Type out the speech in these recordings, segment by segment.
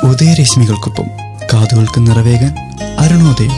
ഉദയരശ്മികൾക്കൊപ്പം കാതുകൾക്ക് നിറവേകാൻ അരുണോദയം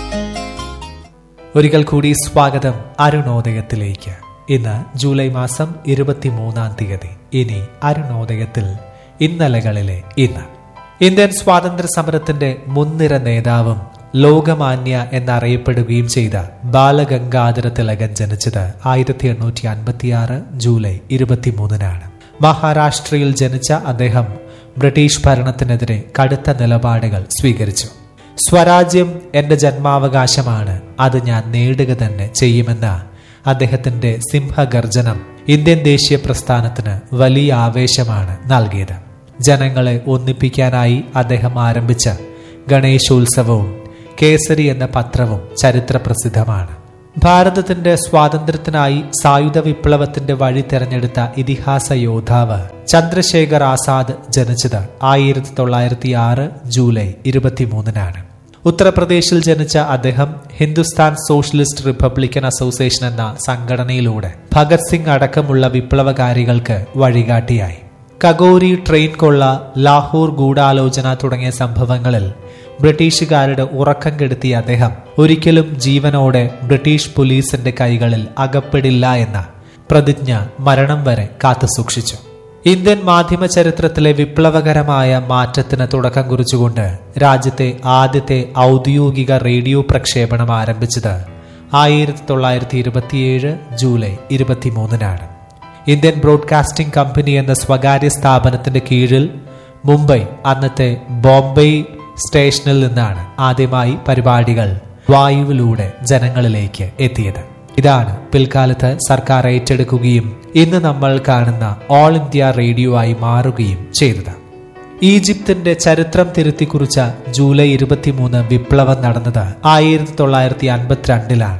ഒരിക്കൽ കൂടി സ്വാഗതം അരുണോദയത്തിലേക്ക് ഇന്ന് ജൂലൈ മാസം ഇരുപത്തിമൂന്നാം തീയതി ഇനി അരുണോദയത്തിൽ ഇന്നലകളിലെ ഇന്ന് ഇന്ത്യൻ സ്വാതന്ത്ര്യ സമരത്തിന്റെ മുൻനിര നേതാവും ലോകമാന്യ എന്നറിയപ്പെടുകയും ചെയ്ത ബാലഗംഗാധര തിലകൻ ജനിച്ചത് ആയിരത്തി എണ്ണൂറ്റി അൻപത്തിയാറ് ജൂലൈ ഇരുപത്തിമൂന്നിനാണ് മഹാരാഷ്ട്രയിൽ ജനിച്ച അദ്ദേഹം ബ്രിട്ടീഷ് ഭരണത്തിനെതിരെ കടുത്ത നിലപാടുകൾ സ്വീകരിച്ചു സ്വരാജ്യം എന്റെ ജന്മാവകാശമാണ് അത് ഞാൻ നേടുക തന്നെ ചെയ്യുമെന്ന അദ്ദേഹത്തിന്റെ സിംഹഗർജനം ഇന്ത്യൻ ദേശീയ പ്രസ്ഥാനത്തിന് വലിയ ആവേശമാണ് നൽകിയത് ജനങ്ങളെ ഒന്നിപ്പിക്കാനായി അദ്ദേഹം ആരംഭിച്ച ഗണേശോത്സവവും കേസരി എന്ന പത്രവും ചരിത്ര പ്രസിദ്ധമാണ് ഭാരതത്തിന്റെ സ്വാതന്ത്ര്യത്തിനായി സായുധ വിപ്ലവത്തിന്റെ വഴി തെരഞ്ഞെടുത്ത ഇതിഹാസ യോദ്ധാവ് ചന്ദ്രശേഖർ ആസാദ് ജനിച്ചത് ആയിരത്തി തൊള്ളായിരത്തി ആറ് ജൂലൈ ഇരുപത്തിമൂന്നിനാണ് ഉത്തർപ്രദേശിൽ ജനിച്ച അദ്ദേഹം ഹിന്ദുസ്ഥാൻ സോഷ്യലിസ്റ്റ് റിപ്പബ്ലിക്കൻ അസോസിയേഷൻ എന്ന സംഘടനയിലൂടെ ഭഗത് സിംഗ് അടക്കമുള്ള വിപ്ലവകാരികൾക്ക് വഴികാട്ടിയായി കഗോരി ട്രെയിൻ കൊള്ള ലാഹോർ ഗൂഢാലോചന തുടങ്ങിയ സംഭവങ്ങളിൽ ബ്രിട്ടീഷുകാരുടെ ഉറക്കം കെടുത്തിയ അദ്ദേഹം ഒരിക്കലും ജീവനോടെ ബ്രിട്ടീഷ് പോലീസിന്റെ കൈകളിൽ അകപ്പെടില്ല എന്ന പ്രതിജ്ഞ മരണം വരെ കാത്തുസൂക്ഷിച്ചു ഇന്ത്യൻ മാധ്യമ ചരിത്രത്തിലെ വിപ്ലവകരമായ മാറ്റത്തിന് തുടക്കം കുറിച്ചുകൊണ്ട് രാജ്യത്തെ ആദ്യത്തെ ഔദ്യോഗിക റേഡിയോ പ്രക്ഷേപണം ആരംഭിച്ചത് ആയിരത്തി തൊള്ളായിരത്തി ഇരുപത്തിയേഴ് ജൂലൈ ഇരുപത്തിമൂന്നിനാണ് ഇന്ത്യൻ ബ്രോഡ്കാസ്റ്റിംഗ് കമ്പനി എന്ന സ്വകാര്യ സ്ഥാപനത്തിന്റെ കീഴിൽ മുംബൈ അന്നത്തെ ബോംബെ സ്റ്റേഷനിൽ നിന്നാണ് ആദ്യമായി പരിപാടികൾ വായുവിലൂടെ ജനങ്ങളിലേക്ക് എത്തിയത് ഇതാണ് പിൽക്കാലത്ത് സർക്കാർ ഏറ്റെടുക്കുകയും ഇന്ന് നമ്മൾ കാണുന്ന ഓൾ ഇന്ത്യ റേഡിയോ ആയി മാറുകയും ചെയ്തത് ഈജിപ്തിന്റെ ചരിത്രം തിരുത്തിക്കുറിച്ച ജൂലൈ ഇരുപത്തിമൂന്ന് വിപ്ലവം നടന്നത് ആയിരത്തി തൊള്ളായിരത്തി അൻപത്തിരണ്ടിലാണ്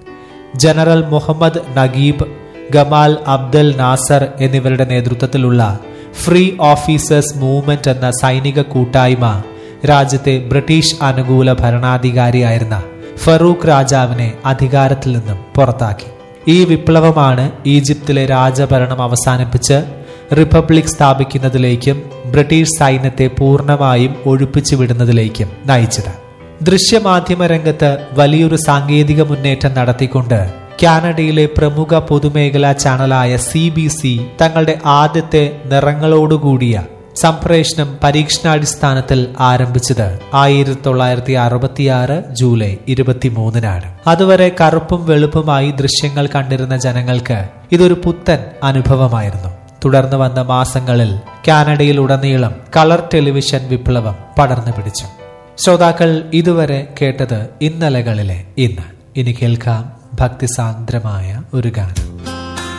general Muhammad Naguib Gamal Abdel Nasser എന്നിവരുടെ നേതൃത്വത്തിലുള്ള ഫ്രീ ഓഫീസേഴ്സ് മൂവ്മെന്റ് എന്ന സൈനിക കൂട്ടായ്മ രാജ്യത്തെ ബ്രിട്ടീഷ് അനുകൂല ഭരണാധികാരിയായിരുന്ന ഫറൂഖ് രാജാവിനെ അധികാരത്തിൽ നിന്നും പുറത്താക്കി ഈ വിപ്ലവമാണ് ഈജിപ്തിലെ രാജഭരണം അവസാനിപ്പിച്ച് റിപ്പബ്ലിക് സ്ഥാപിക്കുന്നതിലേക്കും ബ്രിട്ടീഷ് സൈന്യത്തെ പൂർണ്ണമായും ഒഴിപ്പിച്ചു വിടുന്നതിലേക്കും നയിച്ചത് ദൃശ്യമാധ്യമ രംഗത്ത് വലിയൊരു സാങ്കേതിക മുന്നേറ്റം നടത്തിക്കൊണ്ട് കാനഡയിലെ പ്രമുഖ പൊതുമേഖലാ ചാനലായ സി ബി സി തങ്ങളുടെ ആദ്യത്തെ നിറങ്ങളോടുകൂടിയ സംപ്രേഷണം പരീക്ഷണാടിസ്ഥാനത്തിൽ ആരംഭിച്ചത് ആയിരത്തി തൊള്ളായിരത്തി അറുപത്തിയാറ് ജൂലൈ ഇരുപത്തിമൂന്നിനാണ് അതുവരെ കറുപ്പും വെളുപ്പുമായി ദൃശ്യങ്ങൾ കണ്ടിരുന്ന ജനങ്ങൾക്ക് ഇതൊരു പുത്തൻ അനുഭവമായിരുന്നു തുടർന്ന് വന്ന മാസങ്ങളിൽ കാനഡയിൽ ഉടനീളം കളർ ടെലിവിഷൻ വിപ്ലവം പടർന്നു പിടിച്ചു ശ്രോതാക്കൾ ഇതുവരെ കേട്ടത് ഇന്നലകളിലെ ഇന്ന് ഇനി കേൾക്കാം ഭക്തിസാന്ദ്രമായ ഒരു ഗാനം